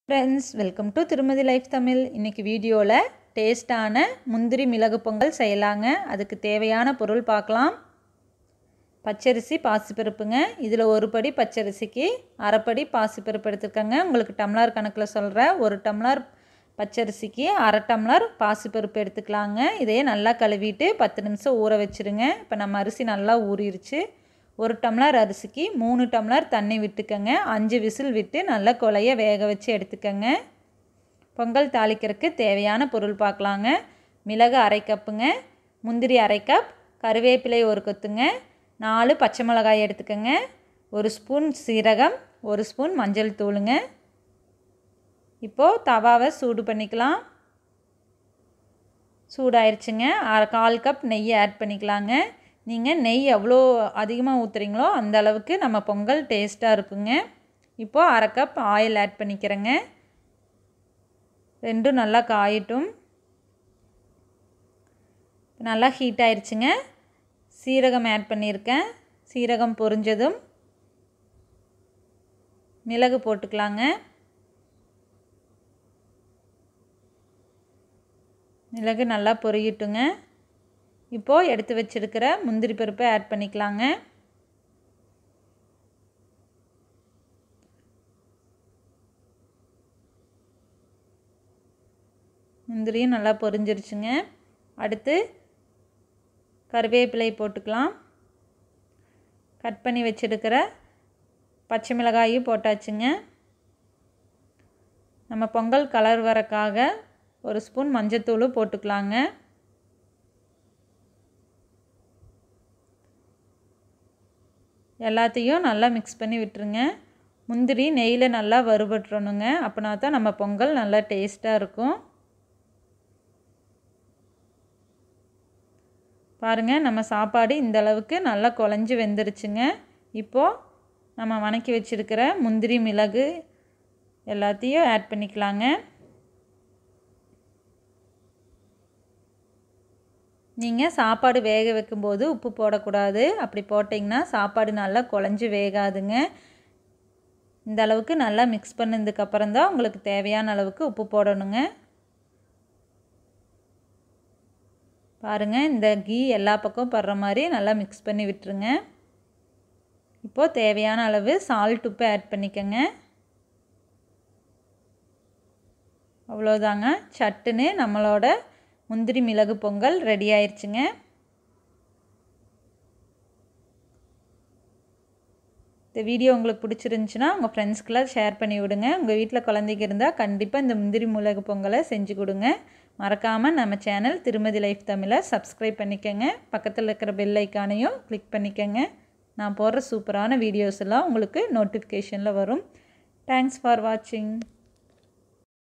friends welcome to Thirumathi life Tamil இன்றைக்கி வீடியோவில் டேஸ்டான முந்திரி மிளகு பொங்கல் செய்யலாங்க அதுக்கு தேவையான பொருள் பார்க்கலாம் பச்சரிசி பாசிப்பருப்புங்க இதில் ஒரு படி பச்சரிசிக்கு அரைப்படி பாசிப்பருப்பு எடுத்துருக்கேங்க உங்களுக்கு டம்ளர் கணக்கில் சொல்கிறேன் ஒரு டம்ளர் பச்சரிசிக்கு அரை டம்ளர் பாசிப்பருப்பு எடுத்துக்கலாங்க இதையே நல்லா கழுவிட்டு பத்து நிமிஷம் ஊற வச்சுருங்க இப்போ நம்ம அரிசி நல்லா ஊறிடுச்சு ஒரு டம்ளர் அரிசிக்கு மூணு டம்ளர் தண்ணி விட்டுக்கங்க அஞ்சு விசில் விட்டு நல்லா கொலைய வேக வச்சு எடுத்துக்கங்க பொங்கல் தாளிக்கிறதுக்கு தேவையான பொருள் பார்க்கலாங்க மிளகு அரை கப்புங்க முந்திரி அரை கப் கருவேப்பிலை ஒரு கொத்துங்க நாலு பச்சை மிளகாய் எடுத்துக்கங்க ஒரு ஸ்பூன் சீரகம் ஒரு ஸ்பூன் மஞ்சள் தூளுங்க இப்போது தவாவை சூடு பண்ணிக்கலாம் சூடாயிருச்சுங்க அரை கால் கப் நெய் ஆட் பண்ணிக்கலாங்க நீங்கள் நெய் எவ்வளோ அதிகமாக ஊற்றுறீங்களோ அந்த அளவுக்கு நம்ம பொங்கல் டேஸ்ட்டாக இருக்குங்க இப்போது அரை கப் ஆயில் ஆட் பண்ணிக்கிறேங்க ரெண்டும் நல்லா காயட்டும் நல்லா ஹீட் ஆயிடுச்சுங்க சீரகம் ஆட் பண்ணியிருக்கேன் சீரகம் பொரிஞ்சதும் மிளகு போட்டுக்கலாங்க மிளகு நல்லா பொரியட்டுங்க இப்போது எடுத்து வச்சுருக்கிற முந்திரி பருப்பை ஆட் பண்ணிக்கலாங்க முந்திரியும் நல்லா பொரிஞ்சிருச்சுங்க அடுத்து கருவேப்பிலை போட்டுக்கலாம் கட் பண்ணி வச்சுருக்கிற பச்சை மிளகாயும் போட்டாச்சுங்க நம்ம பொங்கல் கலர் வரக்காக ஒரு ஸ்பூன் மஞ்சத்தூள் போட்டுக்கலாங்க எல்லாத்தையும் நல்லா மிக்ஸ் பண்ணி விட்டுருங்க முந்திரி நெய்யில் நல்லா வறுபட்டுறணுங்க அப்படின்னா தான் நம்ம பொங்கல் நல்லா டேஸ்ட்டாக இருக்கும் பாருங்கள் நம்ம சாப்பாடு இந்த அளவுக்கு நல்லா குழஞ்சி வெந்துருச்சுங்க இப்போது நம்ம வணக்கி வச்சுருக்கிற முந்திரி மிளகு எல்லாத்தையும் ஆட் பண்ணிக்கலாங்க நீங்கள் சாப்பாடு வேக வைக்கும்போது உப்பு போடக்கூடாது அப்படி போட்டிங்கன்னா சாப்பாடு நல்லா குழஞ்சி வேகாதுங்க இந்த அளவுக்கு நல்லா மிக்ஸ் பண்ணதுக்கப்புறம் தான் உங்களுக்கு தேவையான அளவுக்கு உப்பு போடணுங்க பாருங்கள் இந்த கீ எல்லா பக்கம் படுற மாதிரி நல்லா மிக்ஸ் பண்ணி விட்டுருங்க இப்போது தேவையான அளவு சால்ட் உப்பு ஆட் பண்ணிக்கோங்க அவ்வளோதாங்க சட்டுன்னு நம்மளோட முந்திரி மிளகு பொங்கல் ரெடி ஆயிடுச்சுங்க இந்த வீடியோ உங்களுக்கு பிடிச்சிருந்துச்சின்னா உங்கள் ஃப்ரெண்ட்ஸ்க்கெலாம் ஷேர் பண்ணி விடுங்க உங்கள் வீட்டில் குழந்தைங்க இருந்தால் கண்டிப்பாக இந்த முந்திரி மிளகு பொங்கலை செஞ்சு கொடுங்க மறக்காமல் நம்ம சேனல் திருமதி லைஃப் தமிழை சப்ஸ்கிரைப் பண்ணிக்கோங்க பக்கத்தில் இருக்கிற பெல் ஐக்கானையும் கிளிக் பண்ணிக்கோங்க நான் போடுற சூப்பரான வீடியோஸ் எல்லாம் உங்களுக்கு நோட்டிஃபிகேஷனில் வரும் தேங்க்ஸ் ஃபார் வாட்சிங்